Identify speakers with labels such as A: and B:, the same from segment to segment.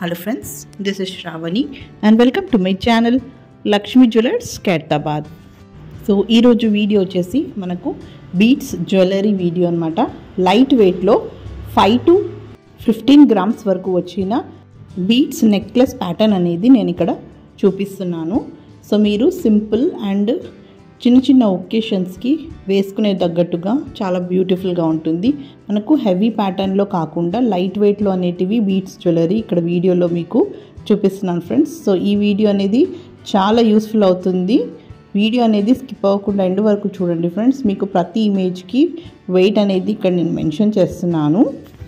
A: Hello friends, this is Shravani and welcome to my channel Lakshmi jewellers Khairatabad so ఈరోజు video వచ్చేసి మనకు beads jewellery video అనమాట light వెయిట్లో five to fifteen grams వరకు వచ్చిన బీట్స్ నెక్లెస్ ప్యాటర్న్ అనేది నేను ఇక్కడ చూపిస్తున్నాను సో మీరు సింపుల్ అండ్ చిన్న చిన్న ఒకేషన్స్కి వేసుకునే తగ్గట్టుగా చాలా బ్యూటిఫుల్గా ఉంటుంది మనకు హెవీ ప్యాటర్న్లో కాకుండా లైట్ వెయిట్లో అనేటివి బీట్స్ జ్యువెలరీ ఇక్కడ వీడియోలో మీకు చూపిస్తున్నాను ఫ్రెండ్స్ సో ఈ వీడియో అనేది చాలా యూస్ఫుల్ అవుతుంది వీడియో అనేది స్కిప్ అవ్వకుండా ఎండ్ వరకు చూడండి ఫ్రెండ్స్ మీకు ప్రతి ఇమేజ్కి వెయిట్ అనేది ఇక్కడ నేను మెన్షన్ చేస్తున్నాను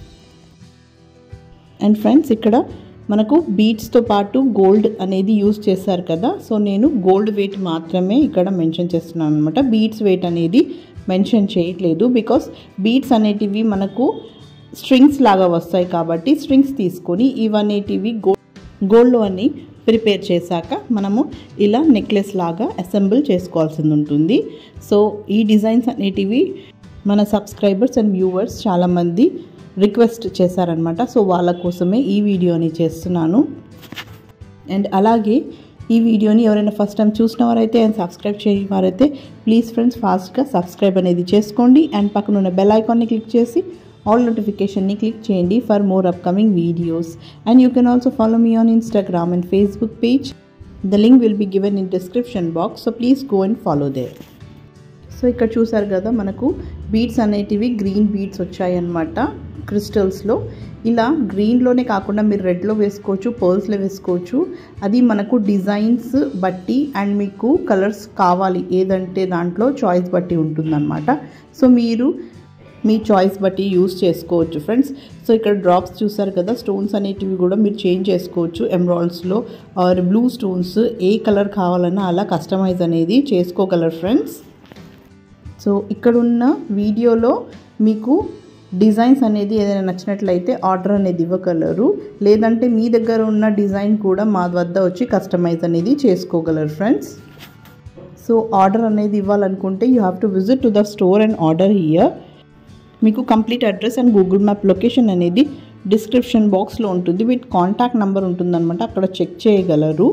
A: అండ్ ఫ్రెండ్స్ ఇక్కడ మనకు బీట్స్తో పాటు గోల్డ్ అనేది యూజ్ చేశారు కదా సో నేను గోల్డ్ వెయిట్ మాత్రమే ఇక్కడ మెన్షన్ చేస్తున్నాను అనమాట బీట్స్ వెయిట్ అనేది మెన్షన్ చేయట్లేదు బికాస్ బీట్స్ అనేటివి మనకు స్ట్రింగ్స్ లాగా వస్తాయి కాబట్టి స్ట్రింగ్స్ తీసుకొని ఇవనేటివి గోల్డ్ గోల్డ్ అని ప్రిపేర్ చేశాక మనము ఇలా నెక్లెస్ లాగా అసెంబుల్ చేసుకోవాల్సి ఉంటుంది సో ఈ డిజైన్స్ అనేటివి మన సబ్స్క్రైబర్స్ అండ్ వ్యూవర్స్ చాలామంది రిక్వెస్ట్ చేశారనమాట సో వాళ్ళ కోసమే ఈ వీడియోని చేస్తున్నాను అండ్ అలాగే ఈ వీడియోని ఎవరైనా ఫస్ట్ టైం చూసిన వారైతే అండ్ సబ్స్క్రైబ్ చేయని వారైతే ప్లీజ్ ఫ్రెండ్స్ ఫాస్ట్గా సబ్స్క్రైబ్ అనేది చేసుకోండి అండ్ పక్కన ఉన్న బెల్ ఐకాన్ని క్లిక్ చేసి ఆల్ నోటిఫికేషన్ని క్లిక్ చేయండి for more upcoming videos and you can also follow me on Instagram and Facebook page the link will be given in description box so please go and follow there so ఇక్కడ చూసారు కదా మనకు beads అనేటివి green beads వచ్చాయన్నమాట క్రిస్టల్స్లో ఇలా గ్రీన్లోనే కాకుండా మీరు రెడ్లో వేసుకోవచ్చు పర్ల్స్లో వేసుకోవచ్చు అది మనకు డిజైన్స్ బట్టి అండ్ మీకు కలర్స్ కావాలి ఏదంటే దాంట్లో చాయిస్ బట్టి ఉంటుందన్నమాట సో మీరు మీ చాయిస్ బట్టి యూస్ చేసుకోవచ్చు ఫ్రెండ్స్ సో ఇక్కడ డ్రాప్స్ చూసారు కదా స్టోన్స్ అనేటివి కూడా మీరు చేంజ్ చేసుకోవచ్చు ఎమ్రాల్డ్స్లో ఆర్ బ్లూ స్టోన్స్ ఏ కలర్ కావాలన్నా అలా కస్టమైజ్ అనేది చేసుకోగలరు ఫ్రెండ్స్ సో ఇక్కడున్న వీడియోలో మీకు డిజైన్స్ అనేది ఏదైనా నచ్చినట్లయితే ఆర్డర్ అనేది ఇవ్వగలరు లేదంటే మీ దగ్గర ఉన్న డిజైన్ కూడా మా వద్ద వచ్చి కస్టమైజ్ అనేది చేసుకోగలరు ఫ్రెండ్స్ సో ఆర్డర్ అనేది ఇవ్వాలనుకుంటే you have to visit to the store and order here మీకు complete address and Google map location అనేది డిస్క్రిప్షన్ బాక్స్లో ఉంటుంది విత్ కాంటాక్ట్ నెంబర్ ఉంటుందన్నమాట అక్కడ చెక్ చేయగలరు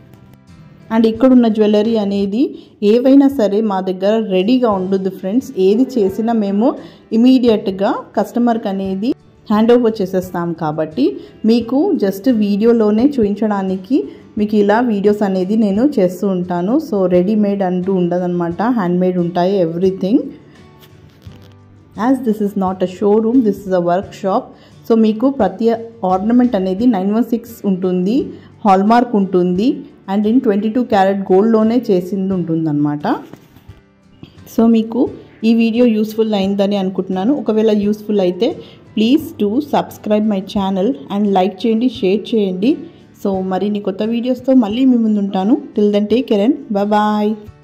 A: అండ్ ఇక్కడున్న జ్యువెలరీ అనేది ఏవైనా సరే మా దగ్గర రెడీగా ఉండదు ఫ్రెండ్స్ ఏది చేసినా మేము ఇమీడియట్గా కస్టమర్కి అనేది హ్యాండ్ ఓవర్ చేసేస్తాం కాబట్టి మీకు జస్ట్ వీడియోలోనే చూపించడానికి మీకు ఇలా వీడియోస్ అనేది నేను చేస్తూ ఉంటాను సో రెడీమేడ్ అంటూ ఉండదన్నమాట హ్యాండ్మేడ్ ఉంటాయి everything as this is not a showroom this is a workshop so మీకు ప్రతి ఆర్నమెంట్ అనేది నైన్ వన్ సిక్స్ ఉంటుంది హాల్మార్క్ ఉంటుంది and in twenty two carat గోల్డ్లోనే చేసింది ఉంటుందన్నమాట సో మీకు ఈ వీడియో యూస్ఫుల్ అయిందని అనుకుంటున్నాను ఒకవేళ యూస్ఫుల్ అయితే please to subscribe my channel and like చేయండి షేర్ చేయండి సో మరిన్ని కొత్త వీడియోస్తో మళ్ళీ మీ ముందు ఉంటాను till then take care and bye